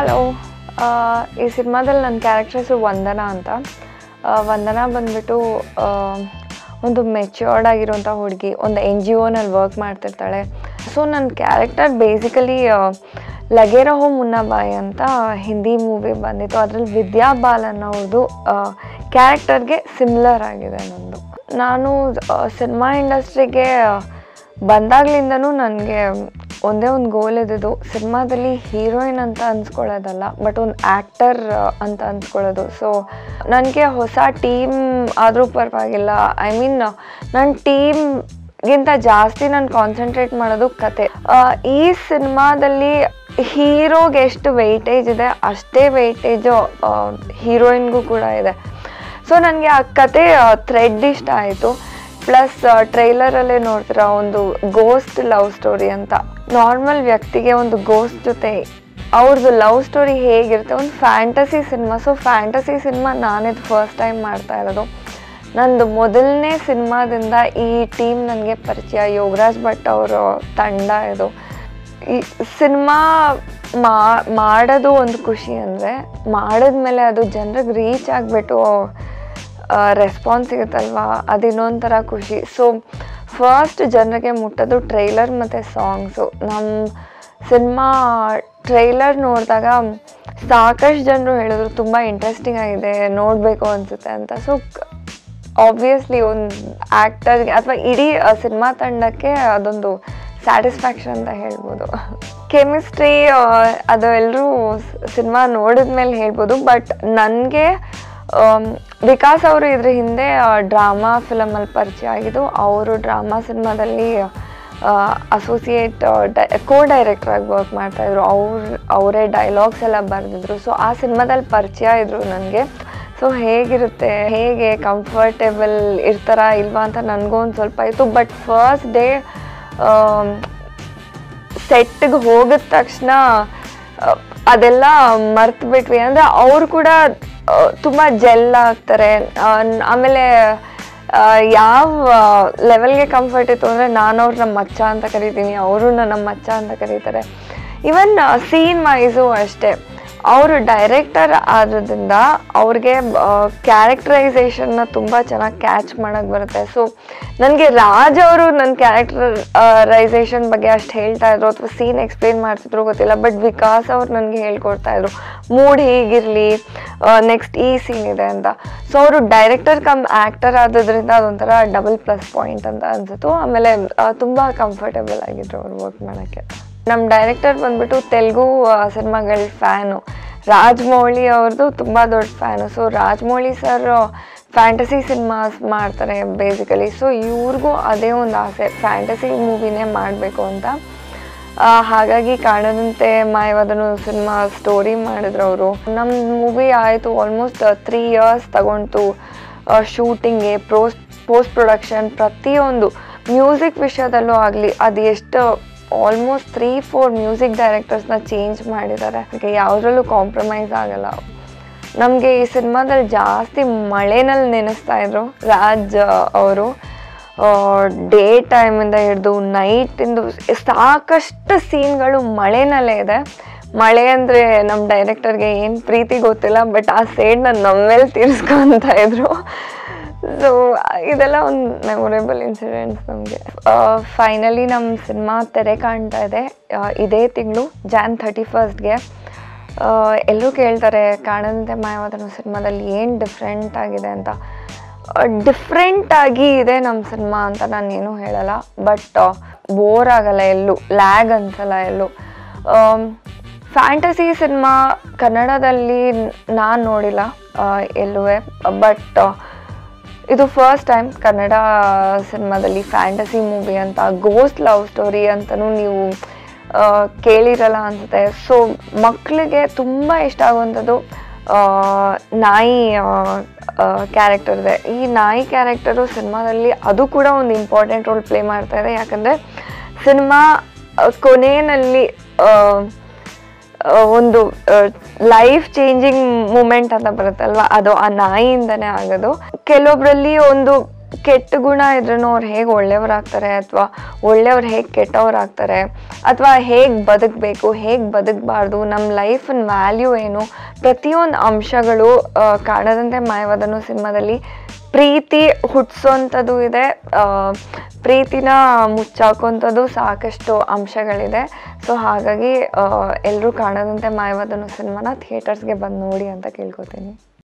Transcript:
hello ಈ ಸಿನಿಮಾದಲ್ಲಿ ನನ್ನ ಕ್ಯಾರೆಕ್ಟರ್ ಹೆಸರು ವಂದನಾ ಅಂತ ಆ, ವಂದನಾ ಬಂದ್ಬಿಟ್ಟು ಆ, ಒಂದು ಮೆಚ್ಯೂರ್ಡ್ ಆಗಿರೋಂಥ ಹುಡುಗಿ ಒಂದು ಎನ್ ಜಿ ಒನಲ್ಲಿ ವರ್ಕ್ ಮಾಡ್ತಿರ್ತಾಳೆ ಸೊ ನನ್ನ ಕ್ಯಾರೆಕ್ಟರ್ ಬೇಸಿಕಲಿ ಲಗೇರ ಹೋ ಮುನ್ನಾಬಾಯಿ ಅಂತ ಹಿಂದಿ ಮೂವಿ ಬಂದಿತ್ತು ಅದರಲ್ಲಿ ವಿದ್ಯಾ ಬಾಲನ್ ಅವ್ರದ್ದು ಕ್ಯಾರೆಕ್ಟರ್ಗೆ ಸಿಮಿಲರ್ ಆಗಿದೆ ನಂದು ನಾನು ಸಿನಿಮಾ ಇಂಡಸ್ಟ್ರಿಗೆ ಬಂದಾಗ್ಲಿಂದನೂ ನನಗೆ ಒಂದೇ ಒಂದು ಗೋಲ್ ಇದ್ದಿದ್ದು ಸಿನಿಮಾದಲ್ಲಿ ಹೀರೋಯಿನ್ ಅಂತ ಅನ್ಸ್ಕೊಳ್ಳೋದಲ್ಲ ಬಟ್ ಒಂದು ಆ್ಯಕ್ಟರ್ ಅಂತ ಅನ್ಸ್ಕೊಳ್ಳೋದು ಸೊ ನನಗೆ ಹೊಸ ಟೀಮ್ ಆದರೂ ಪರವಾಗಿಲ್ಲ ಐ ಮೀನ್ ನನ್ನ ಟೀಮ್ಗಿಂತ ಜಾಸ್ತಿ ನಾನು ಕಾನ್ಸಂಟ್ರೇಟ್ ಮಾಡೋದು ಕತೆ ಆ, ಈ ಸಿನಿಮಾದಲ್ಲಿ ಹೀರೋಗೆ ಎಷ್ಟು ವೆಯ್ಟೇಜ್ ಇದೆ ಅಷ್ಟೇ ವೆಯ್ಟೇಜು ಹೀರೋಯಿನ್ಗೂ ಕೂಡ ಇದೆ ಸೊ ನನಗೆ ಆ ಕತೆ ಥ್ರೆಡ್ ಇಷ್ಟ ಆಯಿತು ಪ್ಲಸ್ ಟ್ರೈಲರಲ್ಲೇ ನೋಡ್ತೀರಾ ಒಂದು ಗೋಸ್ಟ್ ಲವ್ ಸ್ಟೋರಿ ಅಂತ ನಾರ್ಮಲ್ ವ್ಯಕ್ತಿಗೆ ಒಂದು ಗೋಸ್ಟ್ ಜೊತೆ ಅವ್ರದ್ದು ಲವ್ ಸ್ಟೋರಿ ಹೇಗಿರುತ್ತೆ ಒಂದು fantasy cinema so fantasy cinema ನಾನಿದು first time ಮಾಡ್ತಾ ಇರೋದು ನಂದು ಮೊದಲನೇ ಸಿನಿಮಾದಿಂದ ಈ ಟೀಮ್ ನನಗೆ ಪರಿಚಯ ಯೋಗರಾಜ್ ಭಟ್ ಅವರ ತಂಡ ಇದು ಈ ಸಿನಿಮಾ ಮಾಡೋದು ಒಂದು ಖುಷಿ ಅಂದರೆ ಮಾಡಿದ್ಮೇಲೆ ಅದು ಜನರಿಗೆ ರೀಚ್ ಆಗಿಬಿಟ್ಟು ರೆಸ್ಪಾನ್ಸ್ ಸಿಗುತ್ತಲ್ವಾ ಅದು ಇನ್ನೊಂಥರ ಖುಷಿ ಸೊ ಫಸ್ಟ್ ಜನರಿಗೆ ಮುಟ್ಟೋದು ಟ್ರೈಲರ್ ಮತ್ತು ಸಾಂಗ್ಸು ನಮ್ಮ ಸಿನಿಮಾ ಟ್ರೈಲರ್ ನೋಡಿದಾಗ ಸಾಕಷ್ಟು ಜನರು ಹೇಳಿದ್ರು ತುಂಬ ಇಂಟ್ರೆಸ್ಟಿಂಗ್ ಆಗಿದೆ ನೋಡಬೇಕು ಅನಿಸುತ್ತೆ ಅಂತ ಸೊ ಆಬ್ವಿಯಸ್ಲಿ ಒಂದು ಆ್ಯಕ್ಟರ್ಗೆ ಅಥವಾ ಇಡೀ ಸಿನಿಮಾ ತಂಡಕ್ಕೆ ಅದೊಂದು ಸ್ಯಾಟಿಸ್ಫ್ಯಾಕ್ಷನ್ ಅಂತ ಹೇಳ್ಬೋದು ಕೆಮಿಸ್ಟ್ರಿ ಅದು ಎಲ್ಲರೂ ಸಿನಿಮಾ ನೋಡಿದ್ಮೇಲೆ ಹೇಳ್ಬೋದು ಬಟ್ ನನಗೆ ವಿಕಾಸ್ ಅವರು ಇದ್ರ ಹಿಂದೆ ಡ್ರಾಮಾ ಫಿಲಮಲ್ಲಿ ಪರಿಚಯ ಆಗಿದ್ದು ಅವರು ಡ್ರಾಮಾ ಸಿನಿಮಾದಲ್ಲಿ ಅಸೋಸಿಯೇಟ್ ಡೈ ಕೋ ಡೈರೆಕ್ಟರ್ ಆಗಿ ವರ್ಕ್ ಮಾಡ್ತಾಯಿದ್ರು ಅವ್ರು ಅವರೇ ಡೈಲಾಗ್ಸ್ ಎಲ್ಲ ಬರೆದಿದ್ರು ಸೊ ಆ ಸಿನಿಮಾದಲ್ಲಿ ಪರಿಚಯ ಇದ್ರು ನನಗೆ ಸೊ ಹೇಗಿರುತ್ತೆ ಹೇಗೆ ಕಂಫರ್ಟೇಬಲ್ ಇರ್ತಾರ ಇಲ್ವಾ ಅಂತ ನನಗೂ ಒಂದು ಸ್ವಲ್ಪ ಇತ್ತು ಬಟ್ ಫಸ್ಟ್ ಡೇ ಸೆಟ್ಗೆ ಹೋಗಿದ ತಕ್ಷಣ ಆ, ಅದೆಲ್ಲ ಮರ್ತು ಬಿಟ್ವಿ ಅಂದರೆ ಅವ್ರು ಕೂಡ ಆ, ತುಂಬ ಜೆಲ್ ಆಗ್ತಾರೆ ಆ, ನ್- ಆಮೇಲೆ ಆ, ಯಾವ ಲೆವೆಲ್ಗೆ ಕಂಫರ್ಟ್ ಇತ್ತು ಅಂದರೆ ನಾನು ಅವ್ರನ್ನ ಮಚ್ಚ ಅಂತ ಕರಿತೀನಿ ಅವರು ನನ್ನ ಮಚ್ಚ ಅಂತ ಕರೀತಾರೆ ಇವನ್ ಸೀನ್ ವೈಸು ಅಷ್ಟೇ ಅವರು ಡೈರೆಕ್ಟರ್ ಆದ್ರಿಂದ ಅವ್ರಿಗೆ ಕ್ಯಾರೆಕ್ಟರೈಸೇಷನ್ನ ತುಂಬ ಚೆನ್ನಾಗಿ ಕ್ಯಾಚ್ ಮಾಡೋಕ್ಕೆ ಬರುತ್ತೆ ಸೊ ನನಗೆ ರಾಜ್ ಅವರು ನನ್ನ ಕ್ಯಾರೆಕ್ಟರೈಸೇಷನ್ ಬಗ್ಗೆ ಅಷ್ಟು ಹೇಳ್ತಾ ಇದ್ರು ಅಥವಾ ಸೀನ್ ಎಕ್ಸ್ಪ್ಲೇನ್ ಮಾಡ್ತಿದ್ರು ಗೊತ್ತಿಲ್ಲ ಬಟ್ ವಿಕಾಸ್ ಅವ್ರು ನನಗೆ ಹೇಳ್ಕೊಡ್ತಾ ಇದ್ರು ಮೂಡ್ ಹೀಗಿರಲಿ ನೆಕ್ಸ್ಟ್ ಈ ಸೀನ್ ಇದೆ ಅಂತ ಸೊ ಅವರು ಡೈರೆಕ್ಟರ್ ಕಮ್ ಆ್ಯಕ್ಟರ್ ಆಗೋದ್ರಿಂದ ಅದೊಂಥರ ಡಬಲ್ ಪ್ಲಸ್ ಪಾಯಿಂಟ್ ಅಂತ ಅನ್ಸಿತ್ತು ಆಮೇಲೆ ತುಂಬ ಕಂಫರ್ಟೇಬಲ್ ಆಗಿದ್ರು ಅವ್ರು ವರ್ಕ್ ಮಾಡೋಕ್ಕೆ ನಮ್ಮ ಡೈರೆಕ್ಟರ್ ಬಂದ್ಬಿಟ್ಟು ತೆಲುಗು ಸಿನಿಮಾಗಳ ಫ್ಯಾನು ರಾಜಮೌಳಿ ಅವ್ರದ್ದು ತುಂಬ ದೊಡ್ಡ fan so Rajamouli sir fantasy cinemas ಮಾಡ್ತಾರೆ ಬೇಸಿಕಲಿ ಸೊ ಇವ್ರಿಗೂ ಅದೇ ಒಂದು ಆಸೆ ಫ್ಯಾಂಟಸಿ ಮೂವಿನೇ ಮಾಡಬೇಕು ಅಂತ ಆ, ಹಾಗಾಗಿ ಕಾಣದಂತೆ ಮಾಯವಾದನು ಸಿನಿಮಾ ಸ್ಟೋರಿ ಮಾಡಿದ್ರು ಅವರು ನಮ್ಮ ಮೂವಿ ಆಯಿತು ಆಲ್ಮೋಸ್ಟ್ ತ್ರೀ ಇಯರ್ಸ್ ತಗೊಂತು ಶೂಟಿಂಗ್ಗೆ ಪ್ರೋಸ್ ಪೋಸ್ಟ್ ಪ್ರೊಡಕ್ಷನ್ ಪ್ರತಿಯೊಂದು ಮ್ಯೂಸಿಕ್ ವಿಷಯದಲ್ಲೂ ಆಗಲಿ ಅದು ಎಷ್ಟು ಆಲ್ಮೋಸ್ಟ್ ತ್ರೀ ಫೋರ್ ಮ್ಯೂಸಿಕ್ ಡೈರೆಕ್ಟರ್ಸ್ನ ಚೇಂಜ್ ಮಾಡಿದ್ದಾರೆ ಹಾಗೆ ಯಾವುದ್ರಲ್ಲೂ ಕಾಂಪ್ರಮೈಸ್ ಆಗಲ್ಲ ನಮಗೆ ಈ ಸಿನಿಮಾದಲ್ಲಿ ಜಾಸ್ತಿ ಮಳೆನಲ್ಲಿ ನೆನೆಸ್ತಾ ಇದ್ರು ರಾಜ್ ಅವರು ಡೇ ಟೈಮಿಂದ ಹಿಡಿದು ನೈಟಿಂದು ಸಾಕಷ್ಟು ಸೀನ್ಗಳು ಮಳೆನಲ್ಲೇ ಇದೆ ಮಳೆ ಅಂದರೆ ನಮ್ಮ ಡೈರೆಕ್ಟರ್ಗೆ ಏನು ಪ್ರೀತಿ ಗೊತ್ತಿಲ್ಲ ಬಟ್ ಆ ಸೇಡ್ನ ನಮ್ಮ ಮೇಲೆ ತೀರಿಸ್ಕೊತ ಇದ್ರು ಸೊ ಇದೆಲ್ಲ ಒಂದು ಮೆಮೊರೇಬಲ್ ಇನ್ಸಿಡೆಂಟ್ಸ್ ನಮಗೆ ಫೈನಲಿ ನಮ್ಮ ಸಿನಿಮಾ ತೆರೆ ಕಾಣ್ತಾ ಇದೆ ಆ, ಇದೇ ತಿಂಗಳು ಜಾನ್ ಥರ್ಟಿ ಫಸ್ಟ್ಗೆ ಎಲ್ಲರೂ ಕೇಳ್ತಾರೆ ಕಾಣದಂತೆ ಮಾಯವಾದನು ಸಿನಿಮಾದಲ್ಲಿ ಏನು ಡಿಫ್ರೆಂಟ್ ಆಗಿದೆ ಅಂತ ಡಿಫ್ರೆಂಟ್ ಆಗಿ ಇದೆ ನಮ್ಮ ಸಿನಿಮಾ ಅಂತ ನಾನು ಏನೂ ಹೇಳಲ್ಲ ಬಟ್ ಬೋರ್ ಆಗಲ್ಲ ಎಲ್ಲೂ ಲ್ಯಾಗ್ ಅನ್ಸಲ್ಲ ಎಲ್ಲೂ ಫ್ಯಾಂಟಸಿ ಸಿನಿಮಾ ಕನ್ನಡದಲ್ಲಿ ನಾನು ನೋಡಿಲ್ಲ ಎಲ್ಲೂ ಬಟ್ ಇದು ಫಸ್ಟ್ ಟೈಮ್ ಕನ್ನಡ ಸಿನಿಮಾದಲ್ಲಿ ಫ್ಯಾಂಟಸಿ ಮೂವಿ ಅಂತ ಗೋಸ್ಟ್ ಲವ್ ಸ್ಟೋರಿ ಅಂತಲೂ ನೀವು ಆ, ಕೇಳಿರಲ್ಲ ಅನ್ಸುತ್ತೆ ಸೊ ಮಕ್ಕಳಿಗೆ ತುಂಬ ಇಷ್ಟ ಆಗುವಂಥದ್ದು ಆ, ನಾಯಿ ಕ್ಯಾರೆಕ್ಟರ್ ಇದೆ ಈ ನಾಯಿ ಕ್ಯಾರೆಕ್ಟರು ಸಿನಿಮಾದಲ್ಲಿ ಅದು ಕೂಡ ಒಂದು ಇಂಪಾರ್ಟೆಂಟ್ ರೋಲ್ ಪ್ಲೇ ಮಾಡ್ತಾ ಇದೆ ಯಾಕಂದರೆ ಸಿನಿಮಾ ಕೊನೆಯಲ್ಲಿ ಆ, ಆ, ಒಂದು ಲೈಫ್ ಚೇಂಜಿಂಗ್ ಮೂಮೆಂಟ್ ಅಂತ ಬರುತ್ತಲ್ವ ಅದು ಆ ನಾಯಿಯಿಂದನೇ ಆಗೋದು ಕೆಲವೊಬ್ಬರಲ್ಲಿ ಒಂದು ಕೆಟ್ಟ ಗುಣ ಇದ್ರೂ ಅವ್ರು ಹೇಗೆ ಒಳ್ಳೆಯವರಾಗ್ತಾರೆ ಅಥವಾ ಒಳ್ಳೆಯವ್ರು ಹೇಗೆ ಕೆಟ್ಟವರಾಗ್ತಾರೆ ಅಥವಾ ಹೇಗೆ ಬದುಕಬೇಕು ಹೇಗೆ ಬದುಕಬಾರ್ದು ನಮ್ಮ ಲೈಫಿನ ವ್ಯಾಲ್ಯೂ ಏನು ಪ್ರತಿಯೊಂದು ಅಂಶಗಳು ಆ, ಕಾಣದಂತೆ ಮಾಯವಾದನು ಸಿನಿಮಾದಲ್ಲಿ ಪ್ರೀತಿ ಹುಟ್ಟಿಸೋಂಥದ್ದು ಇದೆ ಆ, ಪ್ರೀತಿನ ಮುಚ್ಚಾಕೋಂಥದ್ದು ಸಾಕಷ್ಟು ಅಂಶಗಳಿದೆ ಸೊ ಹಾಗಾಗಿ ಎಲ್ಲರೂ ಕಾಣದಂತೆ ಮಾಯವಾದನು ಸಿನಿಮಾನ ಥಿಯೇಟರ್ಸ್ಗೆ ಬಂದು ನೋಡಿ ಅಂತ ಕೇಳ್ಕೊತೀನಿ